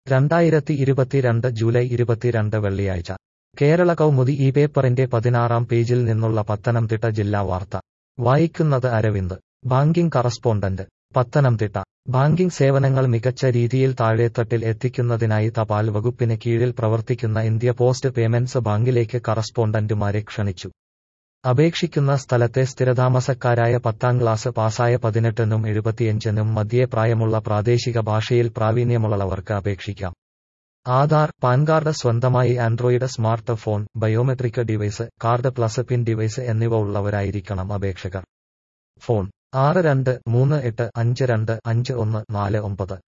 രണ്ടായിരത്തി ഇരുപത്തിരണ്ട് ജൂലൈ ഇരുപത്തിരണ്ട് വെള്ളിയാഴ്ച കേരള കൗമുദി ഈ പേപ്പറിന്റെ പതിനാറാം പേജിൽ നിന്നുള്ള പത്തനംതിട്ട ജില്ലാ വാർത്ത വായിക്കുന്നത് Aravind banking correspondent Pathanamthitta banking സേവനങ്ങൾ മികച്ച രീതിയിൽ താഴേത്തട്ടിൽ എത്തിക്കുന്നതിനായി തപാൽ വകുപ്പിന് കീഴിൽ പ്രവർത്തിക്കുന്ന ഇന്ത്യ പോസ്റ്റ് പേയ്മെന്റ്സ് ബാങ്കിലേക്ക് കറസ്പോണ്ടന്റുമാരെ ക്ഷണിച്ചു അപേക്ഷിക്കുന്ന സ്ഥലത്തെ സ്ഥിരതാമസക്കാരായ പത്താം ക്ലാസ് പാസായ പതിനെട്ടിനും എഴുപത്തിയഞ്ചിനും മധ്യേ പ്രായമുള്ള പ്രാദേശിക ഭാഷയിൽ പ്രാവീണ്യമുള്ളവർക്ക് അപേക്ഷിക്കാം ആധാർ പാൻ കാർഡ് സ്വന്തമായി Android smart phone biometric device card plus pin device എന്നിവ ഉള്ളവരായിരിക്കണം അപേക്ഷകർ ഫോൺ ആറ് രണ്ട് മൂന്ന് എട്ട് അഞ്ച് രണ്ട് അഞ്ച് ഒന്ന് നാല് ഒമ്പത്